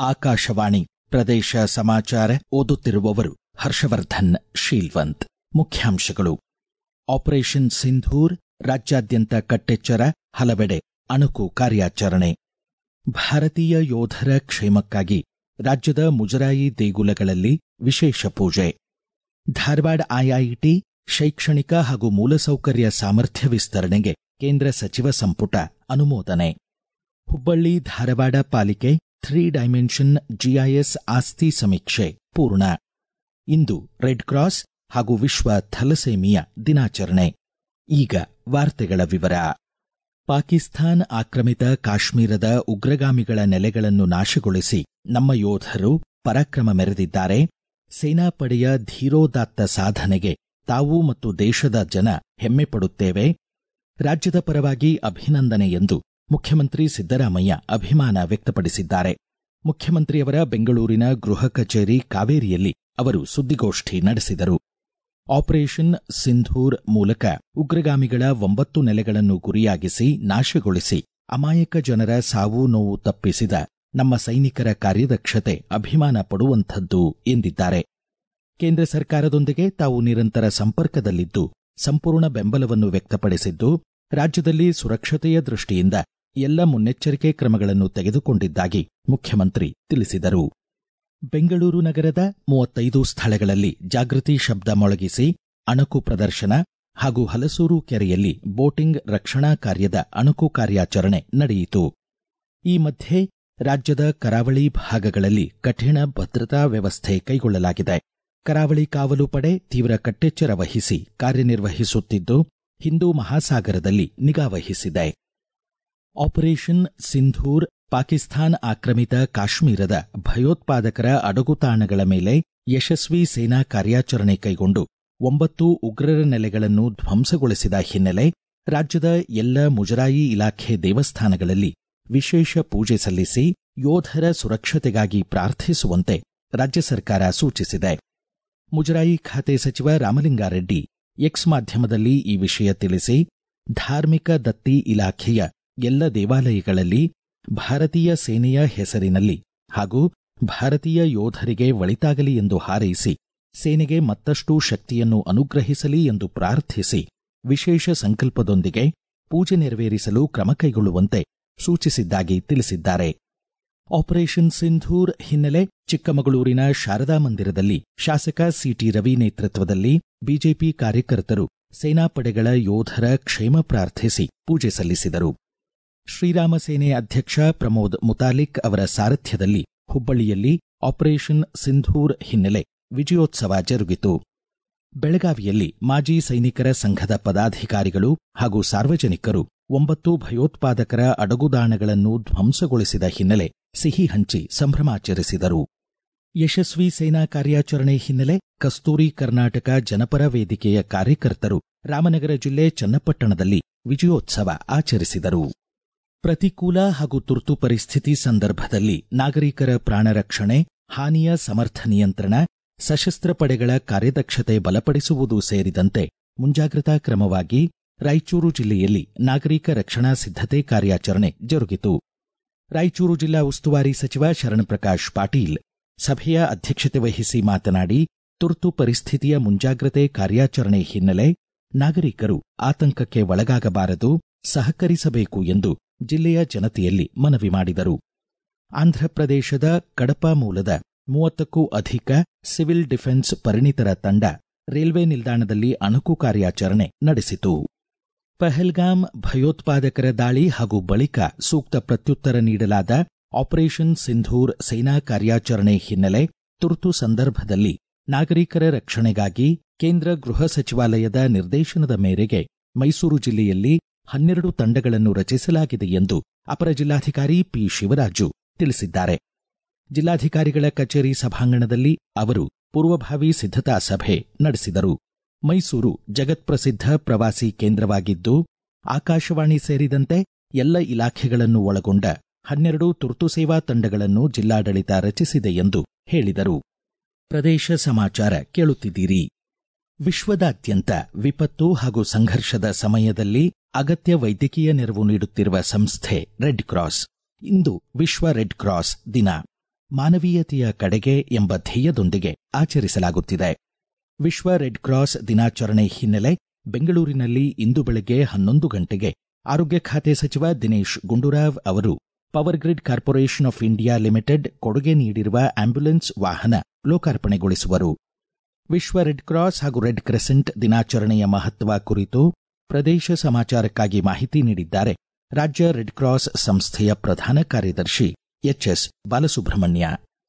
ಆಕಾಶವಾಣಿ ಪ್ರದೇಶ ಸಮಾಚಾರ ಓದುತ್ತಿರುವವರು ಹರ್ಷವರ್ಧನ್ ಶೀಲ್ವಂತ್ ಮುಖ್ಯಾಂಶಗಳು ಆಪರೇಷನ್ ಸಿಂಧೂರ್ ರಾಜ್ಯಾದ್ಯಂತ ಕಟ್ಟೆಚ್ಚರ ಹಲವೆಡೆ ಅಣುಕು ಕಾರ್ಯಾಚರಣೆ ಭಾರತೀಯ ಯೋಧರ ಕ್ಷೇಮಕ್ಕಾಗಿ ರಾಜ್ಯದ ಮುಜರಾಯಿ ದೇಗುಲಗಳಲ್ಲಿ ವಿಶೇಷ ಪೂಜೆ ಧಾರವಾಡ ಐಐಟಿ ಶೈಕ್ಷಣಿಕ ಹಾಗೂ ಮೂಲಸೌಕರ್ಯ ಸಾಮರ್ಥ್ಯ ವಿಸ್ತರಣೆಗೆ ಕೇಂದ್ರ ಸಚಿವ ಸಂಪುಟ ಅನುಮೋದನೆ ಹುಬ್ಬಳ್ಳಿ ಧಾರವಾಡ ಪಾಲಿಕೆ ಥ್ರೀ ಡೈಮೆನ್ಷನ್ ಜಿಐಎಸ್ ಆಸ್ತಿ ಸಮೀಕ್ಷೆ ಪೂರ್ಣ ಇಂದು ರೆಡ್ ಕ್ರಾಸ್ ಹಾಗೂ ವಿಶ್ವ ಥಲಸೇಮಿಯಾ ದಿನಾಚರಣೆ ಈಗ ವಾರ್ತೆಗಳ ವಿವರ ಪಾಕಿಸ್ತಾನ್ ಆಕ್ರಮಿತ ಕಾಶ್ಮೀರದ ಉಗ್ರಗಾಮಿಗಳ ನೆಲೆಗಳನ್ನು ನಾಶಗೊಳಿಸಿ ನಮ್ಮ ಯೋಧರು ಪರಾಕ್ರಮ ಮೆರೆದಿದ್ದಾರೆ ಸೇನಾಪಡೆಯ ಧೀರೋದಾತ್ತ ಸಾಧನೆಗೆ ತಾವು ಮತ್ತು ದೇಶದ ಜನ ಹೆಮ್ಮೆ ಪಡುತ್ತೇವೆ ರಾಜ್ಯದ ಪರವಾಗಿ ಅಭಿನಂದನೆ ಎಂದು ಮುಖ್ಯಮಂತ್ರಿ ಸಿದ್ದರಾಮಯ್ಯ ಅಭಿಮಾನ ವ್ಯಕ್ತಪಡಿಸಿದ್ದಾರೆ ಮುಖ್ಯಮಂತ್ರಿಯವರ ಬೆಂಗಳೂರಿನ ಗೃಹ ಕಚೇರಿ ಕಾವೇರಿಯಲ್ಲಿ ಅವರು ಸುದ್ದಿಗೋಷ್ಠಿ ನಡೆಸಿದರು ಆಪರೇಷನ್ ಸಿಂಧೂರ್ ಮೂಲಕ ಉಗ್ರಗಾಮಿಗಳ ಒಂಬತ್ತು ನೆಲೆಗಳನ್ನು ಗುರಿಯಾಗಿಸಿ ನಾಶಗೊಳಿಸಿ ಅಮಾಯಕ ಜನರ ಸಾವು ನೋವು ತಪ್ಪಿಸಿದ ನಮ್ಮ ಸೈನಿಕರ ಕಾರ್ಯದಕ್ಷತೆ ಅಭಿಮಾನ ಪಡುವಂಥದ್ದು ಎಂದಿದ್ದಾರೆ ಕೇಂದ್ರ ಸರ್ಕಾರದೊಂದಿಗೆ ತಾವು ನಿರಂತರ ಸಂಪರ್ಕದಲ್ಲಿದ್ದು ಸಂಪೂರ್ಣ ಬೆಂಬಲವನ್ನು ವ್ಯಕ್ತಪಡಿಸಿದ್ದು ರಾಜ್ಯದಲ್ಲಿ ಸುರಕ್ಷತೆಯ ದೃಷ್ಟಿಯಿಂದ ಎಲ್ಲ ಮುನ್ನೆಚ್ಚರಿಕೆ ಕ್ರಮಗಳನ್ನು ತೆಗೆದುಕೊಂಡಿದ್ದಾಗಿ ಮುಖ್ಯಮಂತ್ರಿ ತಿಳಿಸಿದರು ಬೆಂಗಳೂರು ನಗರದ ಮೂವತ್ತೈದು ಸ್ಥಳಗಳಲ್ಲಿ ಜಾಗೃತಿ ಶಬ್ದ ಮೊಳಗಿಸಿ ಅಣುಕು ಪ್ರದರ್ಶನ ಹಾಗೂ ಹಲಸೂರು ಕೆರೆಯಲ್ಲಿ ಬೋಟಿಂಗ್ ರಕ್ಷಣಾ ಕಾರ್ಯದ ಅಣುಕು ಕಾರ್ಯಾಚರಣೆ ನಡೆಯಿತು ಈ ಮಧ್ಯೆ ರಾಜ್ಯದ ಕರಾವಳಿ ಭಾಗಗಳಲ್ಲಿ ಕಠಿಣ ಭದ್ರತಾ ವ್ಯವಸ್ಥೆ ಕೈಗೊಳ್ಳಲಾಗಿದೆ ಕರಾವಳಿ ಕಾವಲು ಪಡೆ ತೀವ್ರ ಕಟ್ಟೆಚ್ಚರ ವಹಿಸಿ ಕಾರ್ಯನಿರ್ವಹಿಸುತ್ತಿದ್ದು ಹಿಂದೂ ಮಹಾಸಾಗರದಲ್ಲಿ ನಿಗಾವಹಿಸಿದೆ ಆಪರೇಷನ್ ಸಿಂಧೂರ್ ಪಾಕಿಸ್ತಾನ್ ಆಕ್ರಮಿತ ಕಾಶ್ಮೀರದ ಭಯೋತ್ಪಾದಕರ ಅಡಗುತಾಣಗಳ ಮೇಲೆ ಯಶಸ್ವಿ ಸೇನಾ ಕಾರ್ಯಾಚರಣೆ ಕೈಗೊಂಡು ಒಂಬತ್ತು ಉಗ್ರರ ನೆಲೆಗಳನ್ನು ಧ್ವಂಸಗೊಳಿಸಿದ ಹಿನ್ನೆಲೆ ರಾಜ್ಯದ ಎಲ್ಲ ಮುಜರಾಯಿ ಇಲಾಖೆ ದೇವಸ್ಥಾನಗಳಲ್ಲಿ ವಿಶೇಷ ಪೂಜೆ ಸಲ್ಲಿಸಿ ಯೋಧರ ಸುರಕ್ಷತೆಗಾಗಿ ಪ್ರಾರ್ಥಿಸುವಂತೆ ರಾಜ್ಯ ಸರ್ಕಾರ ಸೂಚಿಸಿದೆ ಮುಜರಾಯಿ ಖಾತೆ ಸಚಿವ ರಾಮಲಿಂಗಾರೆಡ್ಡಿ ಎಕ್ಸ್ ಮಾಧ್ಯಮದಲ್ಲಿ ಈ ವಿಷಯ ತಿಳಿಸಿ ಧಾರ್ಮಿಕ ದತ್ತಿ ಇಲಾಖೆಯ ಎಲ್ಲ ದೇವಾಲಯಗಳಲ್ಲಿ ಭಾರತೀಯ ಸೇನೆಯ ಹೆಸರಿನಲ್ಲಿ ಹಾಗೂ ಭಾರತೀಯ ಯೋಧರಿಗೆ ಒಳಿತಾಗಲಿ ಎಂದು ಹಾರೈಸಿ ಸೇನೆಗೆ ಮತ್ತಷ್ಟು ಶಕ್ತಿಯನ್ನು ಅನುಗ್ರಹಿಸಲಿ ಎಂದು ಪ್ರಾರ್ಥಿಸಿ ವಿಶೇಷ ಸಂಕಲ್ಪದೊಂದಿಗೆ ಪೂಜೆ ನೆರವೇರಿಸಲು ಕ್ರಮ ಕೈಗೊಳ್ಳುವಂತೆ ಸೂಚಿಸಿದ್ದಾಗಿ ತಿಳಿಸಿದ್ದಾರೆ ಆಪರೇಷನ್ ಸಿಂಧೂರ್ ಹಿನ್ನೆಲೆ ಚಿಕ್ಕಮಗಳೂರಿನ ಶಾರದಾ ಮಂದಿರದಲ್ಲಿ ಶಾಸಕ ಸಿಟಿ ರವಿ ನೇತೃತ್ವದಲ್ಲಿ ಬಿಜೆಪಿ ಕಾರ್ಯಕರ್ತರು ಸೇನಾಪಡೆಗಳ ಯೋಧರ ಕ್ಷೇಮ ಪ್ರಾರ್ಥಿಸಿ ಪೂಜೆ ಸಲ್ಲಿಸಿದರು ಶ್ರೀರಾಮ ಸೇನೆ ಅಧ್ಯಕ್ಷ ಪ್ರಮೋದ್ ಮುತಾಲಿಕ್ ಅವರ ಸಾರಥ್ಯದಲ್ಲಿ ಹುಬ್ಬಳ್ಳಿಯಲ್ಲಿ ಆಪರೇಷನ್ ಸಿಂಧೂರ್ ಹಿನ್ನೆಲೆ ವಿಜಯೋತ್ಸವ ಜರುಗಿತು ಬೆಳಗಾವಿಯಲ್ಲಿ ಮಾಜಿ ಸೈನಿಕರ ಸಂಘದ ಪದಾಧಿಕಾರಿಗಳು ಹಾಗೂ ಸಾರ್ವಜನಿಕರು ಒಂಬತ್ತು ಭಯೋತ್ಪಾದಕರ ಅಡಗುದಾಣಗಳನ್ನು ಧ್ವಂಸಗೊಳಿಸಿದ ಹಿನ್ನೆಲೆ ಸಿಹಿ ಹಂಚಿ ಸಂಭ್ರಮಾಚರಿಸಿದರು ಯಶಸ್ವಿ ಸೇನಾ ಕಾರ್ಯಾಚರಣೆ ಹಿನ್ನೆಲೆ ಕಸ್ತೂರಿ ಕರ್ನಾಟಕ ಜನಪರ ವೇದಿಕೆಯ ಕಾರ್ಯಕರ್ತರು ರಾಮನಗರ ಜಿಲ್ಲೆ ಚನ್ನಪಟ್ಟಣದಲ್ಲಿ ವಿಜಯೋತ್ಸವ ಆಚರಿಸಿದರು ಪ್ರತಿಕೂಲ ಹಾಗೂ ತುರ್ತು ಪರಿಸ್ಥಿತಿ ಸಂದರ್ಭದಲ್ಲಿ ನಾಗರಿಕರ ಪ್ರಾಣ ರಕ್ಷಣೆ ಹಾನಿಯ ಸಮರ್ಥ ನಿಯಂತ್ರಣ ಸಶಸ್ತ್ರ ಪಡೆಗಳ ಕಾರ್ಯದಕ್ಷತೆ ಬಲಪಡಿಸುವುದು ಸೇರಿದಂತೆ ಮುಂಜಾಗ್ರತಾ ಕ್ರಮವಾಗಿ ರಾಯಚೂರು ಜಿಲ್ಲೆಯಲ್ಲಿ ನಾಗರಿಕ ರಕ್ಷಣಾ ಸಿದ್ಧತೆ ಕಾರ್ಯಾಚರಣೆ ಜರುಗಿತು ರಾಯಚೂರು ಜಿಲ್ಲಾ ಉಸ್ತುವಾರಿ ಸಚಿವ ಶರಣಪ್ರಕಾಶ್ ಪಾಟೀಲ್ ಸಭೆಯ ಅಧ್ಯಕ್ಷತೆ ವಹಿಸಿ ಮಾತನಾಡಿ ತುರ್ತು ಪರಿಸ್ಥಿತಿಯ ಮುಂಜಾಗ್ರತೆ ಕಾರ್ಯಾಚರಣೆ ಹಿನ್ನೆಲೆ ನಾಗರಿಕರು ಆತಂಕಕ್ಕೆ ಒಳಗಾಗಬಾರದು ಸಹಕರಿಸಬೇಕು ಎಂದು ಜಿಲ್ಲೆಯ ಜನತೆಯಲ್ಲಿ ಮನವಿ ಮಾಡಿದರು ಆಂಧ್ರಪ್ರದೇಶದ ಕಡಪ ಮೂಲದ ಮೂವತ್ತಕ್ಕೂ ಅಧಿಕ ಸಿವಿಲ್ ಡಿಫೆನ್ಸ್ ಪರಿಣಿತರ ತಂಡ ರೈಲ್ವೆ ನಿಲ್ದಾಣದಲ್ಲಿ ಅಣುಕು ಕಾರ್ಯಾಚರಣೆ ನಡೆಸಿತು ಪಹಲ್ಗಾಮ್ ಭಯೋತ್ಪಾದಕರ ದಾಳಿ ಹಾಗೂ ಬಳಿಕ ಸೂಕ್ತ ಪ್ರತ್ಯುತ್ತರ ನೀಡಲಾದ ಆಪರೇಷನ್ ಸಿಂಧೂರ್ ಸೇನಾ ಕಾರ್ಯಾಚರಣೆ ಹಿನ್ನೆಲೆ ತುರ್ತು ಸಂದರ್ಭದಲ್ಲಿ ನಾಗರಿಕರ ರಕ್ಷಣೆಗಾಗಿ ಕೇಂದ್ರ ಗೃಹ ಸಚಿವಾಲಯದ ನಿರ್ದೇಶನದ ಮೇರೆಗೆ ಮೈಸೂರು ಜಿಲ್ಲೆಯಲ್ಲಿ ಹನ್ನೆರಡು ತಂಡಗಳನ್ನು ರಚಿಸಲಾಗಿದೆ ಎಂದು ಅಪರ ಜಿಲ್ಲಾಧಿಕಾರಿ ಪಿ ಶಿವರಾಜು ತಿಳಿಸಿದ್ದಾರೆ ಜಿಲ್ಲಾಧಿಕಾರಿಗಳ ಕಚೇರಿ ಸಭಾಂಗಣದಲ್ಲಿ ಅವರು ಪೂರ್ವಭಾವಿ ಸಿದ್ಧತಾ ಸಭೆ ನಡೆಸಿದರು ಮೈಸೂರು ಜಗತ್ಪ್ರಸಿದ್ಧ ಪ್ರವಾಸಿ ಕೇಂದ್ರವಾಗಿದ್ದು ಆಕಾಶವಾಣಿ ಸೇರಿದಂತೆ ಎಲ್ಲ ಇಲಾಖೆಗಳನ್ನು ಒಳಗೊಂಡ ಹನ್ನೆರಡು ತುರ್ತು ಸೇವಾ ತಂಡಗಳನ್ನು ಜಿಲ್ಲಾಡಳಿತ ರಚಿಸಿದೆ ಎಂದು ಹೇಳಿದರು ಪ್ರದೇಶ ಸಮಾಚಾರ ಕೇಳುತ್ತಿದ್ದೀರಿ ವಿಶ್ವದಾದ್ಯಂತ ವಿಪತ್ತು ಹಾಗೂ ಸಂಘರ್ಷದ ಸಮಯದಲ್ಲಿ ಅಗತ್ಯ ವೈದ್ಯಕೀಯ ನೆರವು ನೀಡುತ್ತಿರುವ ಸಂಸ್ಥೆ ರೆಡ್ ಕ್ರಾಸ್ ಇಂದು ವಿಶ್ವ ರೆಡ್ ಕ್ರಾಸ್ ದಿನ ಮಾನವೀಯತೆಯ ಕಡೆಗೆ ಎಂಬ ಧ್ಯೇಯದೊಂದಿಗೆ ಆಚರಿಸಲಾಗುತ್ತಿದೆ ವಿಶ್ವ ರೆಡ್ ಕ್ರಾಸ್ ದಿನಾಚರಣೆ ಹಿನ್ನೆಲೆ ಬೆಂಗಳೂರಿನಲ್ಲಿ ಇಂದು ಬೆಳಗ್ಗೆ ಹನ್ನೊಂದು ಗಂಟೆಗೆ ಆರೋಗ್ಯ ಖಾತೆ ಸಚಿವ ದಿನೇಶ್ ಗುಂಡೂರಾವ್ ಅವರು power grid corporation of India limited ಕೊಡುಗೆ ನೀಡಿರುವ ಆಂಬ್ಯುಲೆನ್ಸ್ ವಾಹನ ಲೋಕಾರ್ಪಣೆಗೊಳಿಸುವರು ವಿಶ್ವ ರೆಡ್ ಕ್ರಾಸ್ ಹಾಗೂ ರೆಡ್ ಕ್ರೆಸೆಂಟ್ ದಿನಾಚರಣೆಯ ಮಹತ್ವ ಕುರಿತು ಪ್ರದೇಶ ಸಮಾಚಾರಕ್ಕಾಗಿ ಮಾಹಿತಿ ನೀಡಿದ್ದಾರೆ ರಾಜ್ಯ ರೆಡ್ ಕ್ರಾಸ್ ಸಂಸ್ಥೆಯ ಪ್ರಧಾನ ಕಾರ್ಯದರ್ಶಿ H S Balasubramanya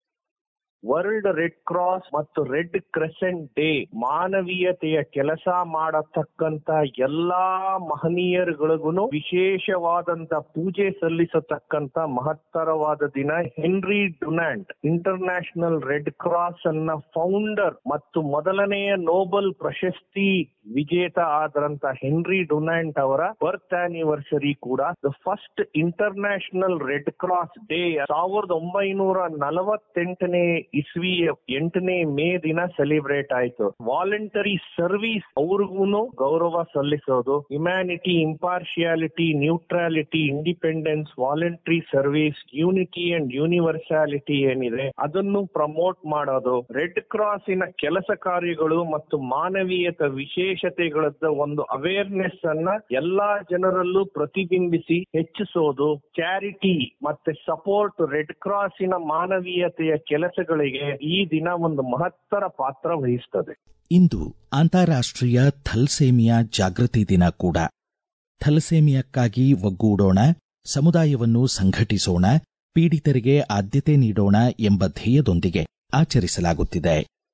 world red cross ಮತ್ತು ರೆಡ್ ಕ್ರೆಸೆಂಟ್ ಡೇ ಮಾನವೀಯತೆಯ ಕೆಲಸ ಮಾಡತಕ್ಕಂತ ಎಲ್ಲಾ ಮಹನೀಯರುಗಳಿಗೂ ವಿಶೇಷವಾದಂತ ಪೂಜೆ ಸಲ್ಲಿಸತಕ್ಕಂತ ಮಹತ್ತರವಾದ ದಿನ Henry Dunant international red cross ಅನ್ನ ಫೌಂಡರ್ ಮತ್ತು ಮೊದಲನೆಯ ನೋಬೆಲ್ ಪ್ರಶಸ್ತಿ ವಿಜೇತ ಆದಂತ ಹೆನ್ರಿ ಡುನಾಂಟ್ ಅವರ ಬರ್ತ್ ಆನಿವರ್ಸರಿ ಕೂಡ the first international red cross day ಸಾವಿರದ ಒಂಬೈನೂರ ನಲವತ್ತೆಂಟನೇ ಇಸ್ವಿ ಎಂಟನೇ ಮೇ ದಿನ ಸೆಲೆಬ್ರೇಟ್ ಆಯ್ತು ವಾಲಂಟರಿ ಸರ್ವಿಸ್ ಅವ್ರಿಗೂ ಗೌರವ ಸಲ್ಲಿಸೋದು humanity impartiality neutrality independence voluntary service unity and universality ಏನಿದೆ ಅದನ್ನು ಪ್ರಮೋಟ್ ಮಾಡೋದು ರೆಡ್ ಕ್ರಾಸಿನ ಕೆಲಸ ಕಾರ್ಯಗಳು ಮತ್ತು ಮಾನವೀಯತ ವಿಶೇಷತೆಗಳದ್ದ ಒಂದು ಅವೇರ್ನೆಸ್ ಅನ್ನ ಎಲ್ಲಾ ಜನರಲ್ಲೂ ಪ್ರತಿಬಿಂಬಿಸಿ ಹೆಚ್ಚಿಸೋದು ಚಾರಿಟಿ ಮತ್ತೆ ಸಪೋರ್ಟ್ ರೆಡ್ ಕ್ರಾಸಿನ ಮಾನವೀಯತೆಯ ಕೆಲಸಗಳಿಗೆ ಈ ದಿನ ಒಂದು ಮಹತ್ತರ ಪಾತ್ರ ವಹಿಸ್ತದೆ ಇಂದು ಅಂತಾರಾಷ್ಟ್ರೀಯ ಥಲ್ಸೇಮಿಯಾ ಜಾಗೃತಿ ದಿನ ಕೂಡ ಥಲಸೇಮಿಯಕ್ಕಾಗಿ ಒಗ್ಗೂಡೋಣ ಸಮುದಾಯವನ್ನು ಸಂಘಟಿಸೋಣ ಪೀಡಿತರಿಗೆ ಆದ್ಯತೆ ನೀಡೋಣ ಎಂಬ ಧ್ಯೇಯದೊಂದಿಗೆ ಆಚರಿಸಲಾಗುತ್ತಿದೆ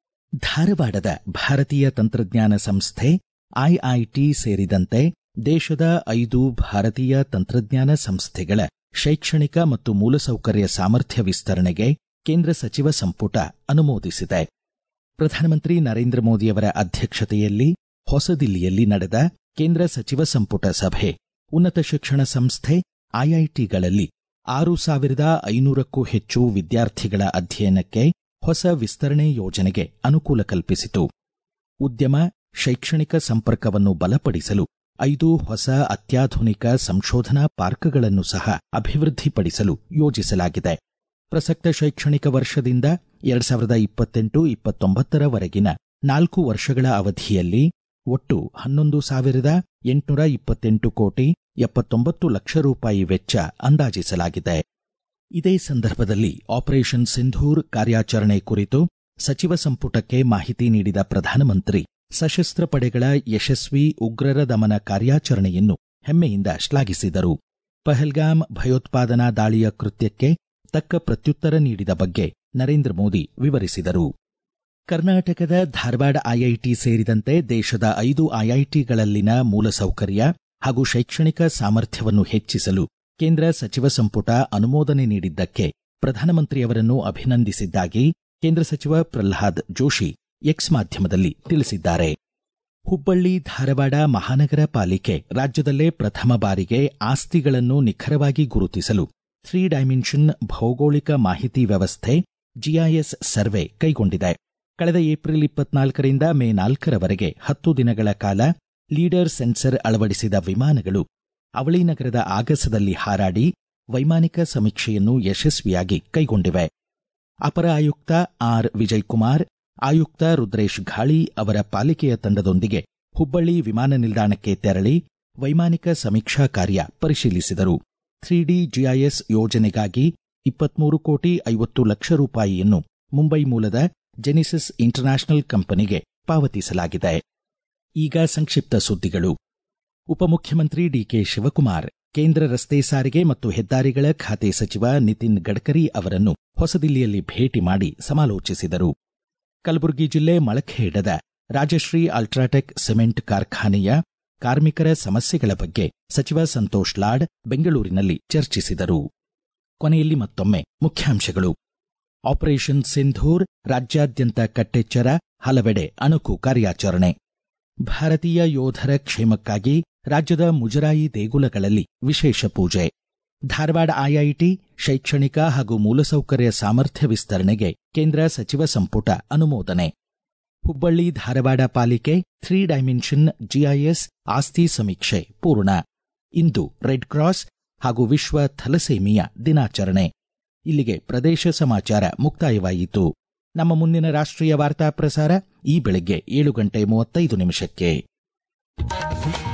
ಧಾರವಾಡದ ಭಾರತೀಯ ತಂತ್ರಜ್ಞಾನ ಸಂಸ್ಥೆ ಐಐಟಿ ಸೇರಿದಂತೆ ದೇಶದ ಐದು ಭಾರತೀಯ ತಂತ್ರಜ್ಞಾನ ಸಂಸ್ಥೆಗಳ ಶೈಕ್ಷಣಿಕ ಮತ್ತು ಮೂಲಸೌಕರ್ಯ ಸಾಮರ್ಥ್ಯ ವಿಸ್ತರಣೆಗೆ ಕೇಂದ್ರ ಸಚಿವ ಸಂಪುಟ ಅನುಮೋದಿಸಿದೆ ಪ್ರಧಾನಮಂತ್ರಿ ನರೇಂದ್ರ ಮೋದಿಯವರ ಅಧ್ಯಕ್ಷತೆಯಲ್ಲಿ ಹೊಸದಿಲ್ಲಿಯಲ್ಲಿ ನಡೆದ ಕೇಂದ್ರ ಸಚಿವ ಸಂಪುಟ ಸಭೆ ಉನ್ನತ ಶಿಕ್ಷಣ ಸಂಸ್ಥೆ ಐಐಟಿಗಳಲ್ಲಿ ಆರು ಸಾವಿರದ ಐನೂರಕ್ಕೂ ಹೆಚ್ಚು ವಿದ್ಯಾರ್ಥಿಗಳ ಅಧ್ಯಯನಕ್ಕೆ ಹೊಸ ವಿಸ್ತರಣೆ ಯೋಜನೆಗೆ ಅನುಕೂಲ ಕಲ್ಪಿಸಿತು ಉದ್ಯಮ ಶೈಕ್ಷಣಿಕ ಸಂಪರ್ಕವನ್ನು ಬಲಪಡಿಸಲು ಐದು ಹೊಸ ಅತ್ಯಾಧುನಿಕ ಸಂಶೋಧನಾ ಪಾರ್ಕ್ಗಳನ್ನು ಸಹ ಅಭಿವೃದ್ಧಿಪಡಿಸಲು ಯೋಜಿಸಲಾಗಿದೆ ಪ್ರಸಕ್ತ ಶೈಕ್ಷಣಿಕ ವರ್ಷದಿಂದ ಎರಡ್ ಸಾವಿರದ ಇಪ್ಪತ್ತೆಂಟು ಇಪ್ಪತ್ತೊಂಬತ್ತರವರೆಗಿನ ನಾಲ್ಕು ವರ್ಷಗಳ ಅವಧಿಯಲ್ಲಿ ಒಟ್ಟು ಹನ್ನೊಂದು ಸಾವಿರದ ಎಂಟುನೂರ ಇಪ್ಪತ್ತೆಂಟು ಕೋಟಿ ಎಪ್ಪತ್ತೊಂಬತ್ತು ಲಕ್ಷ ರೂಪಾಯಿ ವೆಚ್ಚ ಅಂದಾಜಿಸಲಾಗಿದೆ ಇದೇ ಸಂದರ್ಭದಲ್ಲಿ ಆಪರೇಷನ್ ಸಿಂಧೂರ್ ಕಾರ್ಯಾಚರಣೆ ಕುರಿತು ಸಚಿವ ಸಂಪುಟಕ್ಕೆ ಮಾಹಿತಿ ನೀಡಿದ ಪ್ರಧಾನಮಂತ್ರಿ ಸಶಸ್ತ್ರ ಪಡೆಗಳ ಯಶಸ್ವಿ ಉಗ್ರರ ದಮನ ಕಾರ್ಯಾಚರಣೆಯನ್ನು ಹೆಮ್ಮೆಯಿಂದ ಶ್ಲಾಘಿಸಿದರು ಪಹಲ್ಗಾಮ್ ಭಯೋತ್ಪಾದನಾ ದಾಳಿಯ ಕೃತ್ಯಕ್ಕೆ ತಕ್ಕ ಪ್ರತ್ಯುತ್ತರ ನೀಡಿದ ಬಗ್ಗೆ ನರೇಂದ್ರ ಮೋದಿ ವಿವರಿಸಿದರು ಕರ್ನಾಟಕದ ಧಾರವಾಡ ಐಐಟಿ ಸೇರಿದಂತೆ ದೇಶದ ಐದು ಐಐಟಿಗಳಲ್ಲಿನ ಮೂಲಸೌಕರ್ಯ ಹಾಗೂ ಶೈಕ್ಷಣಿಕ ಸಾಮರ್ಥ್ಯವನ್ನು ಹೆಚ್ಚಿಸಲು ಕೇಂದ್ರ ಸಚಿವ ಸಂಪುಟ ಅನುಮೋದನೆ ನೀಡಿದ್ದಕ್ಕೆ ಪ್ರಧಾನಮಂತ್ರಿಯವರನ್ನು ಅಭಿನಂದಿಸಿದ್ದಾಗಿ ಕೇಂದ್ರ ಸಚಿವ ಪ್ರಲ್ಹಾದ್ ಜೋಶಿ ಎಕ್ಸ್ ಮಾಧ್ಯಮದಲ್ಲಿ ತಿಳಿಸಿದ್ದಾರೆ ಹುಬ್ಬಳ್ಳಿ ಧಾರವಾಡ ಮಹಾನಗರ ಪಾಲಿಕೆ ರಾಜ್ಯದಲ್ಲೇ ಪ್ರಥಮ ಬಾರಿಗೆ ಆಸ್ತಿಗಳನ್ನು ನಿಖರವಾಗಿ ಗುರುತಿಸಲು ತ್ರೀ ಡೈಮೆನ್ಷನ್ ಭೌಗೋಳಿಕ ಮಾಹಿತಿ ವ್ಯವಸ್ಥೆ ಜಿಐಎಸ್ ಸರ್ವೆ ಕೈಗೊಂಡಿದೆ ಕಳೆದ ಏಪ್ರಿಲ್ ಇಪ್ಪತ್ನಾಲ್ಕರಿಂದ ಮೇ ನಾಲ್ಕರವರೆಗೆ ಹತ್ತು ದಿನಗಳ ಕಾಲ ಲೀಡರ್ ಸೆನ್ಸರ್ ಅಳವಡಿಸಿದ ವಿಮಾನಗಳು ಅವಳಿ ನಗರದ ಆಗಸದಲ್ಲಿ ಹಾರಾಡಿ ವೈಮಾನಿಕ ಸಮೀಕ್ಷೆಯನ್ನು ಯಶಸ್ವಿಯಾಗಿ ಕೈಗೊಂಡಿವೆ ಅಪರ ಆಯುಕ್ತ ಆರ್ ವಿಜಯಕುಮಾರ್ ಆಯುಕ್ತ ರುದ್ರೇಶ್ ಘಾಳಿ ಅವರ ಪಾಲಿಕೆಯ ತಂಡದೊಂದಿಗೆ ಹುಬ್ಬಳ್ಳಿ ವಿಮಾನ ನಿಲ್ದಾಣಕ್ಕೆ ತೆರಳಿ ವೈಮಾನಿಕ ಸಮೀಕ್ಷಾ ಕಾರ್ಯ ಪರಿಶೀಲಿಸಿದರು ತ್ರೀ ಡಿ ಜಿಐಎಸ್ ಯೋಜನೆಗಾಗಿ ಇಪ್ಪತ್ಮೂರು ಕೋಟಿ ಐವತ್ತು ಲಕ್ಷ ರೂಪಾಯಿಯನ್ನು ಮುಂಬೈ ಮೂಲದ ಜೆನಿಸಿಸ್ ಇಂಟರ್ನ್ಯಾಷನಲ್ ಕಂಪನಿಗೆ ಪಾವತಿಸಲಾಗಿದೆ ಈಗ ಸಂಕ್ಷಿಪ್ತ ಸುದ್ದಿಗಳು ಉಪಮುಖ್ಯಮಂತ್ರಿ ಡಿಕೆ ಶಿವಕುಮಾರ್ ಕೇಂದ್ರ ರಸ್ತೆ ಸಾರಿಗೆ ಮತ್ತು ಹೆದ್ದಾರಿಗಳ ಖಾತೆ ಸಚಿವ ನಿತಿನ್ ಗಡ್ಕರಿ ಅವರನ್ನು ಹೊಸದಿಲ್ಲಿಯಲ್ಲಿ ಭೇಟಿ ಮಾಡಿ ಸಮಾಲೋಚಿಸಿದರು ಕಲಬುರಗಿ ಜಿಲ್ಲೆ ಮಳಖೇಡದ ರಾಜಶ್ರೀ ಅಲ್ಟ್ರಾಟೆಕ್ ಸಿಮೆಂಟ್ ಕಾರ್ಖಾನೆಯ ಕಾರ್ಮಿಕರ ಸಮಸ್ಯೆಗಳ ಬಗ್ಗೆ ಸಚಿವ ಸಂತೋಷ್ ಲಾಡ್ ಬೆಂಗಳೂರಿನಲ್ಲಿ ಚರ್ಚಿಸಿದರು ಕೊನೆಯಲ್ಲಿ ಮತ್ತೊಮ್ಮೆ ಮುಖ್ಯಾಂಶಗಳು ಆಪರೇಷನ್ ಸಿಂಧೂರ್ ರಾಜ್ಯಾದ್ಯಂತ ಕಟ್ಟೆಚ್ಚರ ಹಲವೆಡೆ ಅಣುಕು ಕಾರ್ಯಾಚರಣೆ ಭಾರತೀಯ ಯೋಧರ ಕ್ಷೇಮಕ್ಕಾಗಿ ರಾಜ್ಯದ ಮುಜರಾಯಿ ದೇಗುಲಗಳಲ್ಲಿ ವಿಶೇಷ ಪೂಜೆ ಧಾರವಾಡ ಐಐಟಿ ಶೈಕ್ಷಣಿಕ ಹಾಗೂ ಮೂಲಸೌಕರ್ಯ ಸಾಮರ್ಥ್ಯ ವಿಸ್ತರಣೆಗೆ ಕೇಂದ್ರ ಸಚಿವ ಸಂಪುಟ ಅನುಮೋದನೆ ಹುಬ್ಬಳ್ಳಿ ಧಾರವಾಡ ಪಾಲಿಕೆ ತ್ರೀ ಡೈಮೆನ್ಷನ್ ಜಿಐಎಸ್ ಆಸ್ತಿ ಸಮೀಕ್ಷೆ ಪೂರ್ಣ ಇಂದು ರೆಡ್ ಕ್ರಾಸ್ ಹಾಗೂ ವಿಶ್ವ ಥಲಸೇಮಿಯಾ ದಿನಾಚರಣೆ ಇಲ್ಲಿಗೆ ಪ್ರದೇಶ ಸಮಾಚಾರ ಮುಕ್ತಾಯವಾಯಿತು ನಮ್ಮ ಮುಂದಿನ ರಾಷ್ಟ್ರೀಯ ವಾರ್ತಾ ಪ್ರಸಾರ ಈ ಬೆಳಗ್ಗೆ ಏಳು ಗಂಟೆ ಮೂವತ್ತೈದು ನಿಮಿಷಕ್ಕೆ